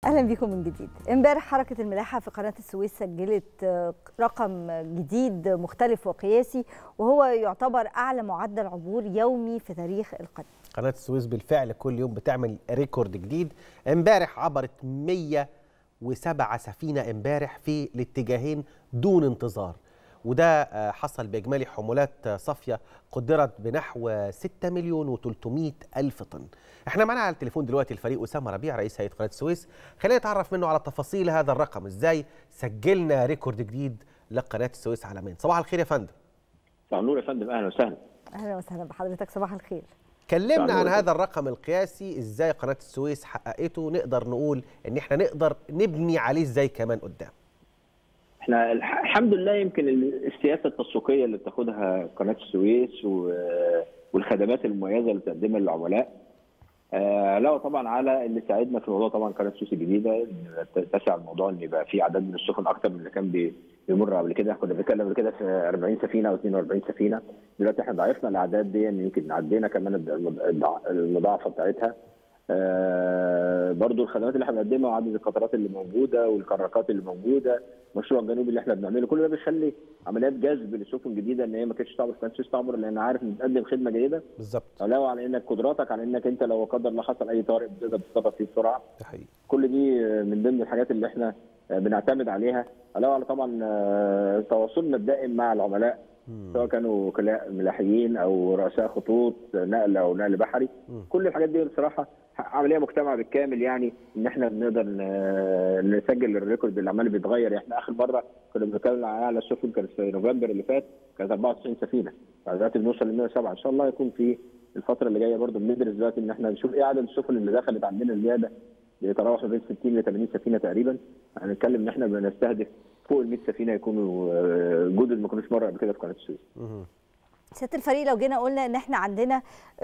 اهلا بكم من جديد امبارح حركه الملاحه في قناه السويس سجلت رقم جديد مختلف وقياسي وهو يعتبر اعلى معدل عبور يومي في تاريخ القناه قناه السويس بالفعل كل يوم بتعمل ريكورد جديد امبارح عبرت 107 سفينه امبارح في الاتجاهين دون انتظار وده حصل باجمالي حمولات صافيه قدرت بنحو 6 مليون و300 الف طن احنا معانا على التليفون دلوقتي الفريق اسامه ربيع رئيس هيئه قناه السويس خلينا نتعرف منه على تفاصيل هذا الرقم ازاي سجلنا ريكورد جديد لقناه السويس عالميا صباح الخير يا فندم صباح النور يا فندم اهلا وسهلا اهلا وسهلا بحضرتك صباح الخير كلمنا عن هذا الرقم القياسي ازاي قناه السويس حققته نقدر نقول ان احنا نقدر نبني عليه ازاي كمان قدام احنا الحمد لله يمكن السياسه التسويقيه اللي بتاخدها قناه السويس والخدمات المميزه اللي بتقدمها للعملاء علاوه طبعا على اللي ساعدنا في الموضوع طبعا قناه السويس الجديده تسع الموضوع ان يبقى في عدد من السفن اكتر من اللي كان بيمر قبل كده كنا بنتكلم قبل كده في 40 سفينه او 42 سفينه دلوقتي احنا ضاعفنا الاعداد دي ان يمكن عدينا كمان المضاعفه بتاعتها آه برضو الخدمات اللي احنا بنقدمها وعدد القطارات اللي موجوده والكراكات اللي موجوده المشروع الجنوبي اللي احنا بنعمله كل ده بيخلي عمليات جذب لسفن جديده ان هي ما كانتش تعبر كانت تعبر لان عارف ان بتقدم خدمه جيده بالظبط علاوه على انك قدراتك على انك انت لو قدر الله حصل اي طارئ بتقدر تتصرف فيه بسرعه ده حقيقي كل دي من ضمن الحاجات اللي احنا بنعتمد عليها علاوه على طبعا تواصلنا الدائم مع العملاء سواء كانوا وكلاء ملاحيين او رؤساء خطوط نقل او نقل بحري مم. كل الحااجات دي بصراحه عمليه مجتمع بالكامل يعني ان احنا بنقدر نسجل الريكورد اللي عمال بيتغير احنا اخر مره كنا بنتكلم على السفن كانت في نوفمبر اللي فات كانت 94 سفينه دلوقتي بنوصل ل 107 ان شاء الله يكون في الفتره اللي جايه برضه بندرس دلوقتي ان احنا نشوف ايه عدد السفن اللي دخلت عندنا زياده بيتراوح بين 60 ل 80 سفينه تقريبا هنتكلم ان احنا بنستهدف فوق ال 100 سفينه يكونوا جدد ما كانوش مره قبل كده في قناه السويس. سياده الفريق لو جينا قلنا ان احنا عندنا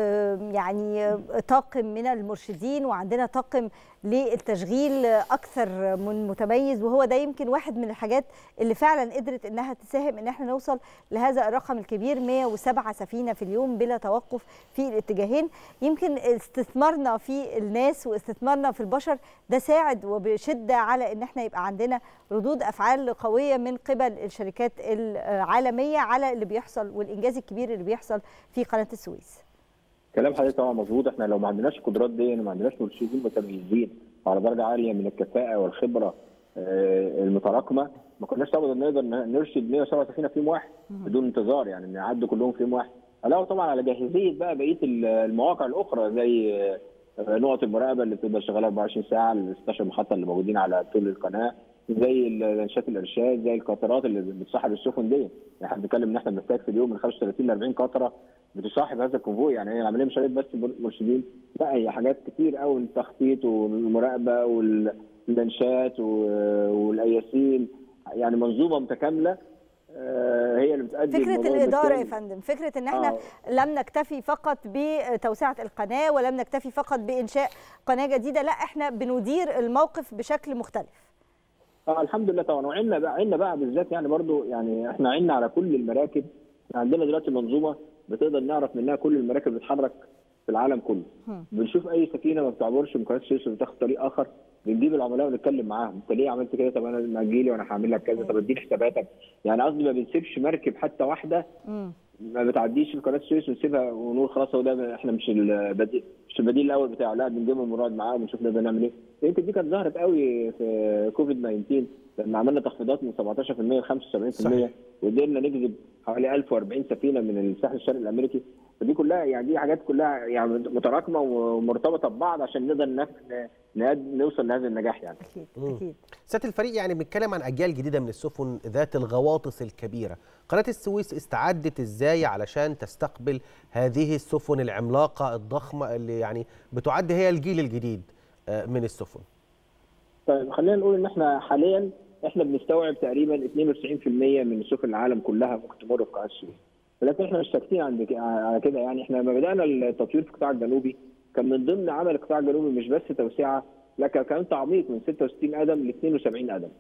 يعني طاقم من المرشدين وعندنا طاقم للتشغيل اكثر من متميز وهو ده يمكن واحد من الحاجات اللي فعلا قدرت انها تساهم ان احنا نوصل لهذا الرقم الكبير 107 سفينه في اليوم بلا توقف في الاتجاهين يمكن استثمارنا في الناس واستثمارنا في البشر ده ساعد وبشده على ان احنا يبقى عندنا ردود افعال قويه من قبل الشركات العالميه على اللي بيحصل والانجاز الكبير اللي بيحصل في قناه السويس. كلام حضرتك طبعا مظبوط احنا لو ما عندناش القدرات دي ما عندناش مرشدين متميزين على درجه عاليه من الكفاءه والخبره المتراكمه ما كناش ابدا نقدر نرشد 107 سفينه في يوم واحد بدون انتظار يعني نعدوا كلهم في يوم واحد علاوه طبعا على جاهزيه بقى بقيه المواقع الاخرى زي نقط المراقبه اللي بتبقى شغاله 24 ساعه ال 16 محطه اللي موجودين على طول القناه زي لانشات الارشاد زي القطارات اللي بتصاحب السفن دي يعني احنا بنتكلم ان احنا بنحتاج في اليوم من 35 ل 40 قطره بتصاحب هذا الكونفوي يعني هي العمليه مش بس مرشدين لا هي حاجات كتير قوي التخطيط والمراقبه واللانشات والاياسين يعني منظومه متكامله هي اللي بتأدي فكره الاداره يا فندم فكره ان احنا آه. لم نكتفي فقط بتوسعه القناه ولم نكتفي فقط بانشاء قناه جديده لا احنا بندير الموقف بشكل مختلف اه الحمد لله طبعا وعنا بقى عنا بقى بالذات يعني برضو يعني احنا عنا على كل المراكب عندنا دلوقتي منظومه بتقدر نعرف منها كل المراكب اللي بتتحرك في العالم كله م. بنشوف اي سفينه ما بتعبرش من قناه السويس وبتاخد طريق اخر بنجيب العملاء ونتكلم معاهم انت ليه عملت كده طب انا ما تجيلي وانا هعمل لك كذا طب اديني حساباتك يعني قصدي ما بنسيبش مركب حتى واحده م. ما بتعديش في قناه السويس ونسيبها ونقول خلاص هو ده احنا مش البديل مش البديل الاول بتاعه لا بنجيبهم ونقعد معاهم ونشوف نقدر نعمل ايه يمكن دي كانت ظهرت قوي في كوفيد 19 لما عملنا تخفيضات من 17% ل 75% وقدرنا نجذب حوالي 1040 سفينه من الساحل الشرقي الامريكي فدي كلها يعني دي حاجات كلها يعني متراكمه ومرتبطه ببعض عشان نقدر نوصل لهذا النجاح يعني اكيد اكيد سياده الفريق يعني بنتكلم عن اجيال جديده من السفن ذات الغواطس الكبيره قناه السويس استعدت ازاي علشان تستقبل هذه السفن العملاقه الضخمه اللي يعني بتعد هي الجيل الجديد من السفن طيب خلينا نقول ان احنا حاليا احنا بنستوعب تقريبا 92% من سفن العالم كلها ممكن تمر في قناه السويس ولكن احنا مش ساكتين عند على كده يعني احنا لما بدانا التطوير في القطاع الجنوبي كان من ضمن عمل القطاع الجنوبي مش بس توسعه لا كان تعميق من 66 قدم ل 72 قدم.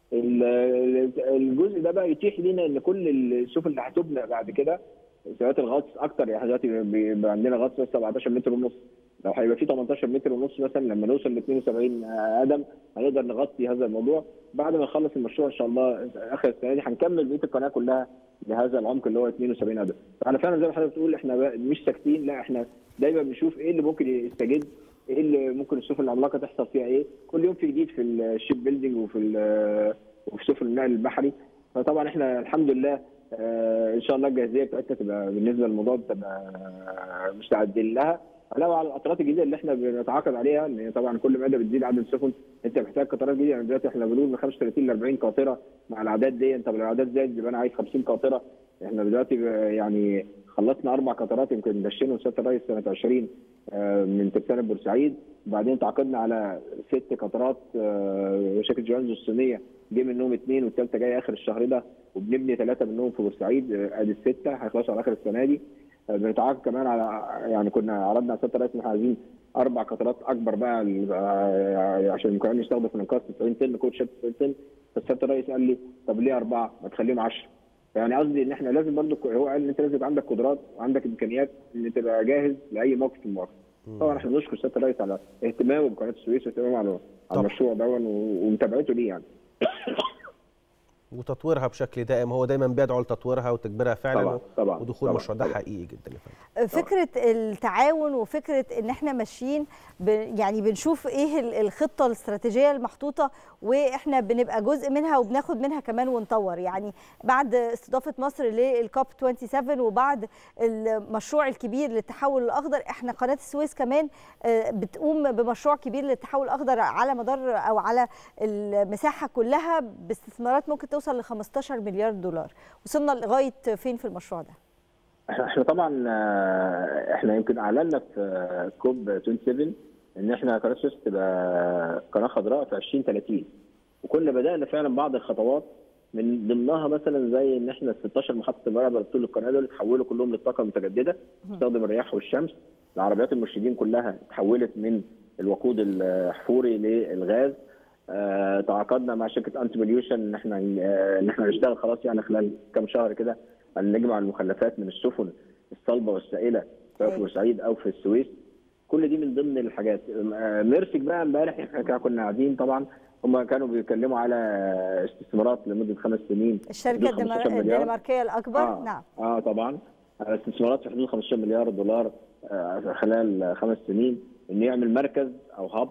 الجزء ده بقى يتيح لنا ان كل السفن اللي هتبنى بعد كده سواء الغطس اكتر يعني دلوقتي بيبقى عندنا غطس 17 متر ونص لو هيبقى في 18 متر ونص مثلا لما نوصل ل 72 قدم هنقدر نغطي هذا الموضوع بعد ما نخلص المشروع ان شاء الله اخر السنه دي هنكمل بقيه القناه كلها لهذا العمق اللي هو 72 قدم فاحنا فعلا زي ما حضرتك بتقول احنا مش ساكتين لا احنا دايما بنشوف ايه اللي ممكن يستجد ايه اللي ممكن السفن العملاقه تحصل فيها ايه كل يوم في جديد في الشيب بيلدينج وفي وفي سفن النقل البحري فطبعا احنا الحمد لله آه ان شاء الله الجاهزيه بتاعتنا تبقى بالنسبه للموضوع تبقى مستعدين لها علاوه على القطارات الجديده اللي احنا بنتعاقد عليها ان طبعا كل ما بتزيد عدد السفن انت محتاج قطارات جديده يعني دلوقتي احنا بنقول من 35 ل 40 قاطره مع الاعداد دي انت لو الاعداد زادت يبقى انا عايز 50 قاطره احنا دلوقتي يعني خلصنا اربع قطارات يمكن دشينا سياده الرئيس سنه 20 من ترسانه بورسعيد وبعدين تعاقدنا على ست قطارات شركه جوانزو الصينيه جه منهم اثنين والثالثه جايه اخر الشهر ده وبنبني ثلاثه منهم في بورسعيد ادي السته هيخلصوا على اخر السنه دي بنتعاقد كمان على يعني كنا عرضنا على سياده الرئيس ان احنا عايزين اربع قطارات اكبر بقى عشان كمان يستخدم في الانقاذ 90 طن كوتشات 90 طن فسياده الرئيس قال لي طب ليه اربعه؟ ما تخليهم 10 يعني قصدي ان احنا لازم برضو هو قال ان انت لازم يبقى عندك قدرات وعندك امكانيات ان تبقى جاهز لاي موقف من المواقف. طبعا احنا بنشكر سياده الرئيس على اهتمامه بقناه السويس واهتمامه على على المشروع ده ومتابعته ليه يعني. وتطويرها بشكل دائم هو دايما بيدعو لتطويرها وتكبيرها فعلا طبعا طبعا ودخول طبعا المشروع ده طبعا حقيقي جدا فكره التعاون وفكره ان احنا ماشيين ب... يعني بنشوف ايه الخطه الاستراتيجيه المحطوطه واحنا بنبقى جزء منها وبناخد منها كمان ونطور يعني بعد استضافه مصر للكوب 27 وبعد المشروع الكبير للتحول الاخضر احنا قناه السويس كمان بتقوم بمشروع كبير للتحول الاخضر على مدار او على المساحه كلها باستثمارات ممكن توصل ل 15 مليار دولار وصلنا لغايه فين في المشروع ده احنا طبعا احنا يمكن اعلنا في كوب 27 ان احنا قناه السويس تبقى قناه خضراء في 2030 وكنا بدانا فعلا بعض الخطوات من ضمنها مثلا زي ان احنا 16 محطه بقى طول القناه دول اتحولوا كلهم للطاقه المتجدده تستخدم الرياح والشمس العربيات المرشدين كلها اتحولت من الوقود الحفوري للغاز آه تعاقدنا مع شركه انتي بوليوشن ان احنا آه ان احنا نشتغل خلاص يعني خلال كام شهر كده ان نجمع المخلفات من السفن الصلبه والسائله سواء في بورسعيد او في السويس كل دي من ضمن الحاجات آه ميرسك بقى امبارح احنا كنا قاعدين طبعا هم كانوا بيتكلموا على استثمارات لمده خمس سنين الشركه الدنماركيه الاكبر آه نعم اه طبعا استثمارات في حدود 15 مليار دولار آه خلال خمس سنين انه يعمل مركز او هاب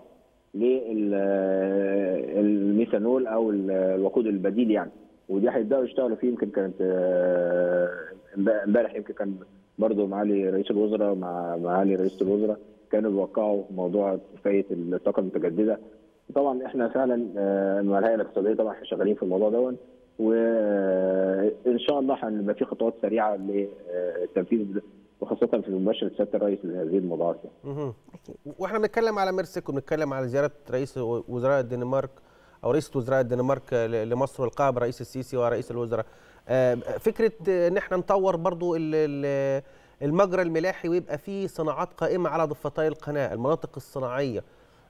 للميثانول او الوقود البديل يعني ودي هيبداوا يشتغلوا فيه يمكن كانت امبارح يمكن كان برضه معالي رئيس الوزراء مع معالي رئيس الوزراء كانوا بيوقعوا موضوع كفايه الطاقه المتجدده طبعا احنا فعلا مع الهيئه الاقتصاديه طبعا احنا شغالين في الموضوع دون وان شاء الله هنبقى في خطوات سريعه للتنفيذ وخاصه في مباشره سياده الرئيس لهذه الموضوعات يعني. واحنا بنتكلم على ميرسك وبنتكلم على زياره رئيس وزراء الدنمارك او رئيس وزراء الدنمارك لمصر والقاء برئيس السيسي ورئيس الوزراء فكره ان احنا نطور برضو المجرى الملاحي ويبقى فيه صناعات قائمه على ضفتي القناه المناطق الصناعيه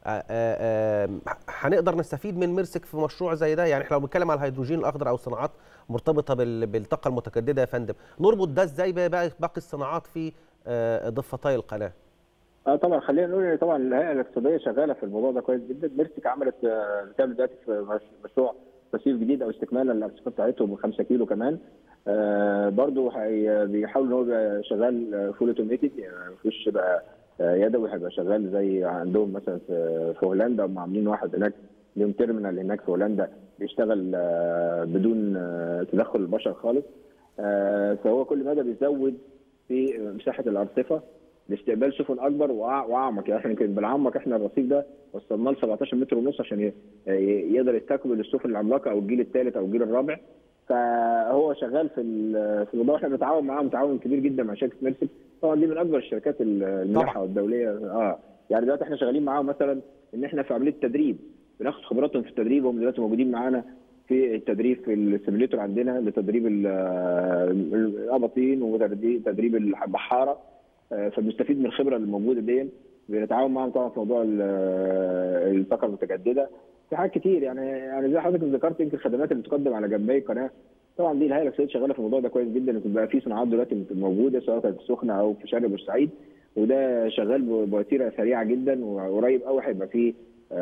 هنقدر نستفيد من ميرسك في مشروع زي ده يعني احنا لو بنتكلم على الهيدروجين الاخضر او صناعات مرتبطه بالطاقه المتجدده يا فندم نربط ده ازاي باقي الصناعات في ضفتي القناه اه طبعا خلينا نقول ان طبعا الهيئه الاقتصاديه شغاله في الموضوع ده كويس جدا ميرسك عملت بتعمل دلوقتي في مشروع رصيف جديد او استكمالا للارصفه بتاعتهم 5 كيلو كمان آه برضه بيحاول ان هو يبقى شغال فول اوتوميتد يعني مفيش بقى يدوي هيبقى شغال زي عندهم مثلا في في هولندا هم عاملين واحد هناك ليهم تيرمينال هناك في هولندا بيشتغل بدون تدخل البشر خالص فهو كل مدى بيزود في مساحه الارصفه لاستقبال سفن اكبر واعمق يعني احنا يمكن بالعمق احنا الرصيف ده وصلناه ل 17 متر ونص عشان يقدر يستقبل السفن العملاقه او الجيل الثالث او الجيل الرابع فهو شغال في في الموضوع احنا بنتعاون معاهم تعاون كبير جدا مع شركه ميرسك طبعا دي من اكبر الشركات الملاحه والدوليه اه يعني دلوقتي احنا شغالين معاهم مثلا ان احنا في عمليه تدريب بناخد خبراتهم في التدريب هم دلوقتي موجودين معانا في التدريب في السيميليتور عندنا لتدريب الاباطين وتدريب البحاره فبنستفيد من الخبره الموجوده دي بنتعاون معاهم طبعا في موضوع الطاقه المتجدده في حاجات كتير يعني يعني زي حضرتك ذكرت يمكن الخدمات اللي بتقدم على جنبي القناه طبعا دي الهيئه الاقتصاديه شغاله في الموضوع ده كويس جدا بقى في صناعات دلوقتي موجوده سواء كانت في السخنه او في شرق بورسعيد وده شغال ب- بوتيره سريعه جدا وقريب قوي هيبقى فيه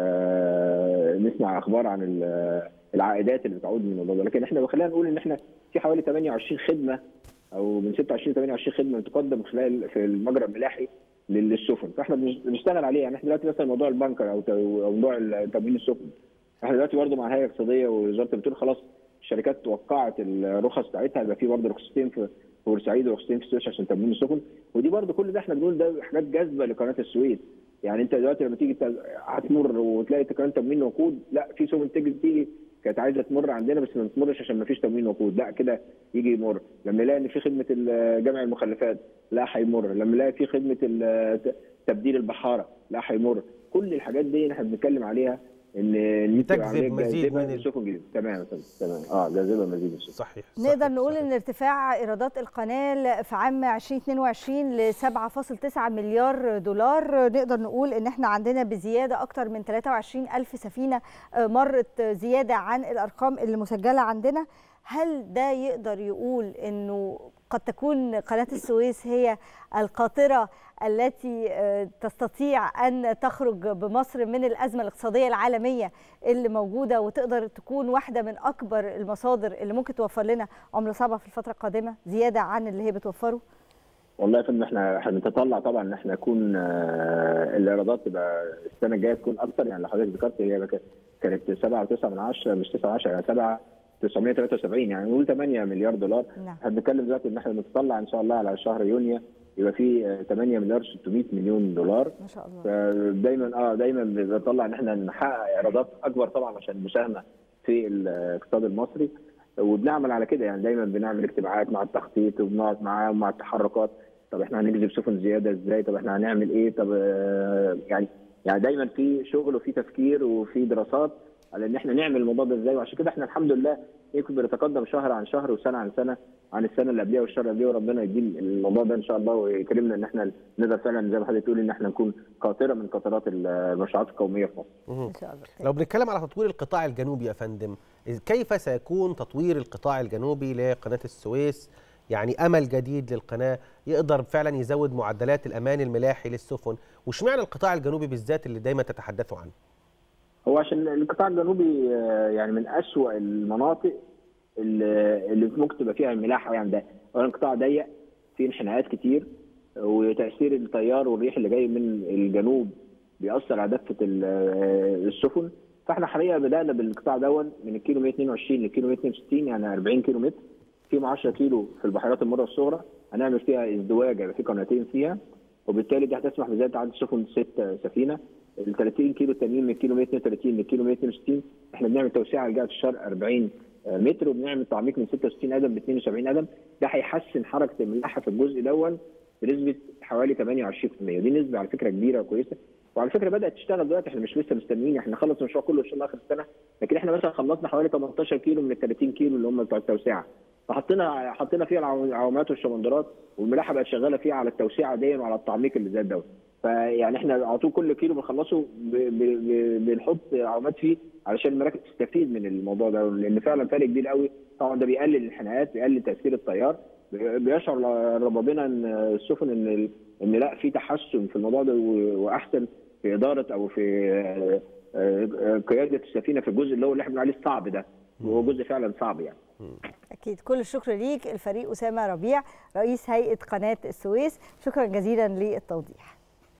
آه، نسمع اخبار عن ال- العائدات اللي بتعود من الموضوع ده لكن احنا خلينا نقول ان احنا في حوالي 28 خدمه او من 26 ل 28 خدمه بتقدم خلال في المجرى الملاحي لل- للسفن فاحنا بنش- بنشتغل عليها يعني احنا دلوقتي مثلا موضوع البنكر او ت- او موضوع ال- تمويل السفن احنا دلوقتي برضه مع الهيئه الاقتصاديه ووزاره البترول خلاص الشركات وقعت الرخص بتاعتها يبقى في برضه رخصتين في في بورسعيد ورخصتين في السويس عشان تمويل السفن ودي برضه كل ده احنا بنقول ده حاجات جاذبه لقناه السويس يعني انت دلوقتي لما تيجي ت- هتمر وتلاقي كمان تمويل وقود لا في سفن تيجي تيجي كانت عايزه تمر عندنا بس ما تمرش عشان ما فيش تمويل وقود لا كده يجي يمر لما يلاقي ان في خدمه ال- جمع المخلفات لا هيمر لما يلاقي في خدمه ال- ت- تبديل البحاره لا هيمر كل الحاجات دي احنا بنتكلم عليها ان ان بتجذب عملية مزيد جاذبة من ال- للسفن الجديدة. تمام تمام اه جاذبه مزيد للسفن صحيح نقدر صحيح، نقول صحيح. ان ارتفاع ايرادات القناه في عام 2022 ل 7.9 مليار دولار نقدر نقول ان احنا عندنا بزياده اكتر من 23 الف سفينه آه، مرت زياده عن الارقام اللي مسجله عندنا هل ده يقدر يقول انه قد تكون قناه السويس هي القاطره التي آه، تستطيع ان تخرج بمصر من الازمه الاقتصاديه العالميه اللي موجوده وتقدر تكون واحده من اكبر المصادر اللي ممكن توفر لنا عمله صعبه في الفتره القادمه زياده عن اللي هي بتوفره والله يا فندم احنا احنا بنتطلع طبعا ان احنا نكون آه، الايرادات تبقى السنه الجايه تكون اكتر يعني لو حضرتك ذكرت هي بك- كانت 7.9 من 10 مش 9 10 يعني 7 973 يعني نقول 8 مليار دولار نعم. احنا بنتكلم دلوقتي ان احنا بنتطلع ان شاء الله على شهر يونيو يبقى في آه، 8 مليار 600 مليون دولار ما شاء الله فدايما اه دايما بنطلع ان احنا نحقق ايرادات اكبر طبعا عشان المساهمه في الاقتصاد المصري وبنعمل على كده يعني دايما بنعمل اجتماعات مع التخطيط وبنقعد معاهم مع التحركات طب احنا هنجذب سفن زياده ازاي طب احنا هنعمل ايه طب آه، يعني يعني دايما في شغل وفي تفكير وفي دراسات على ان احنا نعمل الموضوع ده ازاي وعشان كده احنا الحمد لله يمكن بنتقدم شهر عن شهر وسنه عن سنه عن السنه اللي قبلها والشهر اللي قبلها وربنا يديم الموضوع ده ان شاء الله ويكرمنا ان احنا نقدر فعلا زي ما حضرتك تقول ان احنا نكون قاطره من قطرات المشروعات القوميه في مصر. ان شاء الله لو بنتكلم على تطوير القطاع الجنوبي يا فندم كيف سيكون تطوير القطاع الجنوبي لقناة السويس يعني أمل جديد للقناة يقدر فعلا يزود معدلات الأمان الملاحي للسفن واشمعنى القطاع الجنوبي بالذات اللي دايما تتحدثوا عنه هو عشان القطاع الجنوبي آه، يعني من أسوأ المناطق اللي اللي ممكن تبقى فيها الملاحه يعني ده اولا قطاع ضيق فيه انحناءات كتير وتاثير التيار والريح اللي جاي من الجنوب بيأثر على دفه ال- آه، السفن فاحنا حاليا بدانا بالقطاع دون من الكيلو 122 للكيلو 162 يعني 40 كيلو متر فيهم 10 كيلو في البحيرات المره الصغرى هنعمل فيها ازدواج هيبقى في قناتين فيها وبالتالي دي هتسمح بزياده عدد السفن ست سفينه ال 30 كيلو التانيين من الكيلو 132 للكيلو 162 احنا بنعمل توسعه لجهه الشرق 40 متر وبنعمل تعميق من 66 قدم ل 72 قدم ده هيحسن حركه الملاحه في الجزء دون بنسبه حوالي 28% ودي نسبه على فكره كبيره وكويسه وعلى فكره بدات تشتغل دلوقتي احنا مش لسه مستنيين احنا نخلص المشروع كله ان شاء الله اخر السنه لكن احنا مثلا خلصنا حوالي 18 كيلو من ال 30 كيلو اللي هم بتوع التوسعه فحطينا حطينا فيها العو- العوامات والشمندرات والملاحه بقت شغاله فيها على التوسعه دي وعلى التعميق اللي زاد دوت فيعني احنا على طول كل كيلو بنخلصه ب- ب- ب- بنحط عوامات فيه علشان المراكب تستفيد من الموضوع ده لان فعلا فرق كبير قوي طبعا ده بيقلل الانحناءات بيقلل تاثير التيار بي- بيشعر ربابنا ان السفن ان ال- ان لا في تحسن في الموضوع ده و- واحسن في اداره او في آه، آه، قياده السفينه في الجزء اللي هو اللي احنا بنقول عليه الصعب ده وهو جزء فعلا صعب يعني اكيد كل الشكر ليك الفريق اسامه ربيع رئيس هيئه قناه السويس شكرا جزيلا للتوضيح